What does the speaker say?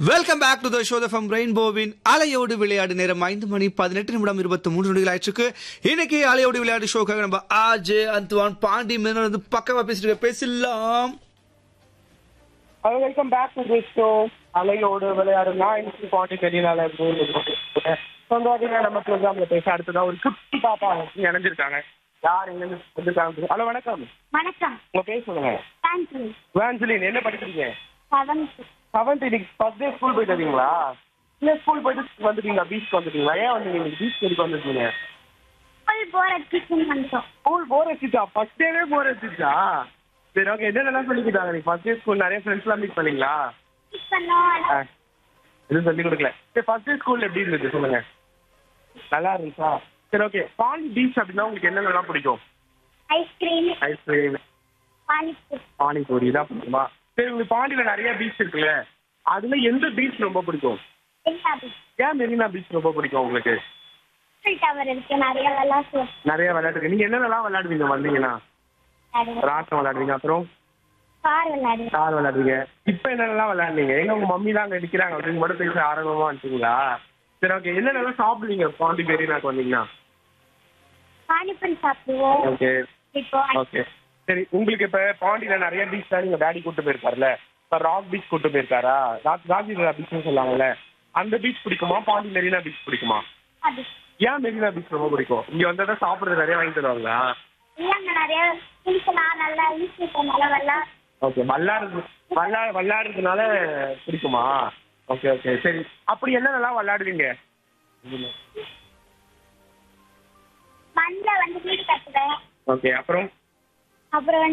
Welcome back to the show from ரெயின்போவின் அலையோடு விளையாடு நேரம் ஐந்து மணி பதினெட்டு நிமிடம் இருபத்தி மூன்று நொடிகள் ஆயிடுச்சு இன்னைக்கு அலையோடு விளையாடு ஷோக்காக நம்ம ஆஜே அந்துவான் பாண்டி மேனன் வந்து பக்கவா பேசிட்டு இருக்க. பேசலாம் hello welcome back to this show அலையோடு விளையாடுனா இன்னைக்கு பாண்டி தெரியல சொந்த பார்த்தீங்கன்னா நம்ம ப்ரோக்ராம்ல பேச அடுத்ததா ஒரு குட்டி பாப்பா வந்து இணைஞ்சிருக்காங்க யார் எங்க வந்திருக்காங்க ஹலோ வணக்கம் வணக்கம் உங்க பேர் சொல்லுங்க தேங்க்யூ வேஞ்சலின் என்ன படிக்கிறீங்க செவன்த் செவன்த் இன்னைக்கு ஃபர்ஸ்ட் டே ஸ்கூல் போயிட்டு வரீங்களா இல்ல ஸ்கூல் போயிட்டு வந்துட்டீங்களா பீச் வந்துட்டீங்களா ஏன் வந்தீங்க இன்னைக்கு பீச் வரைக்கும் வந்துருக்கீங்க ஃபுல் போர் அடிச்சுன்னு வந்துட்டோம் ஸ்கூல் போர் வச்சுச்சா ஃபர்ஸ்ட் டேவே போர் வச்சுச்சா சரி ஓகே என்னென்னலாம் சொல்லிக்கிட்டாங்க நீ ஃபர்ஸ்ட் டே ஸ்கூல் நிறைய ஃப்ரெண்ட்ஸ்லாம் மீட் பண்ணீங்களா மிஸ் பண்ணோம் ஆ. எதுவும் சொல்லி கொடுக்கல சரி ஃபர்ஸ்ட் டே ஸ்கூல்ல எப்படி இருந்துச்சு சொல்லுங்க நல்லா இருந்துச்சா சரி ஓகே பாண்டி பீச் அப்படின்னா உங்களுக்கு என்னென்னலாம் பிடிக்கும் ஐஸ்கிரீம் ஐஸ்கிரீம் பானிபூரி பானிபூரி தான் பிடிக்குமா சரி உங்களுக்கு பாண்டியில நிறைய பீச் இருக்குல்ல அதுல எந்த பீச் ரொம்ப பிடிக்கும் என்ன பீச் ஏன் மெரினா பீச் ரொம்ப பிடிக்கும் உங்களுக்கு டவர் இருக்கு நிறைய விளாட்டு நிறைய விளையாட்டு நீங்க என்னென்னலாம் விளையாடுவீங்க வந்தீங்கன்னா ராட்டம் விளையாடுவீங்க அப்புறம் கார் விளையாடு கார் விளையாடுவீங்க இப்போ என்னென்னலாம் விளையாடுவீங்க எங்க உங்க மம்மி தான் அங்க நிக்கிறாங்க அப்படின்னு மட்டும் பேச ஆரம்பமா வந்துட்டீங்களா சரி ஓகே என்னென்னலாம் சாப்பிடுவீங்க பாண்டி மெரினாக்கு வந்தீங்கன்னா பானிபூரி சாப்பிடுவோம் ஓகே இப்போ ஓகே சரி உங்களுக்கு இப்ப பாண்டியில நிறைய பீச் தான் நீங்க டாடி கூட்டு போயிருக்காருல்ல இப்ப ராக் பீச் கூட்டு போயிருக்காரா ராக் ராஜிரா பீச்னு சொல்லுவாங்கல்ல அந்த பீச் பிடிக்குமா பாண்டி மெரினா பீச் பிடிக்குமா அது ஏன் மெரினா பீச் ரொம்ப பிடிக்கும் இங்க வந்தா சாப்பிடுறது நிறைய வாங்கி தருவாங்களா இல்லைங்க நிறைய திங்ஸ்லாம் நல்லா ஈஸி நல்லா விளா ஓகே விளாடுறது விளா விளையாடுறதுனால பிடிக்குமா ஓகே ஓகே சரி அப்படி என்னென்னலாம் விளையாடுவீங்க மண்ணில் வந்து வீடு கட்டுவேன் ஓகே அப்புறம் அப்புறம்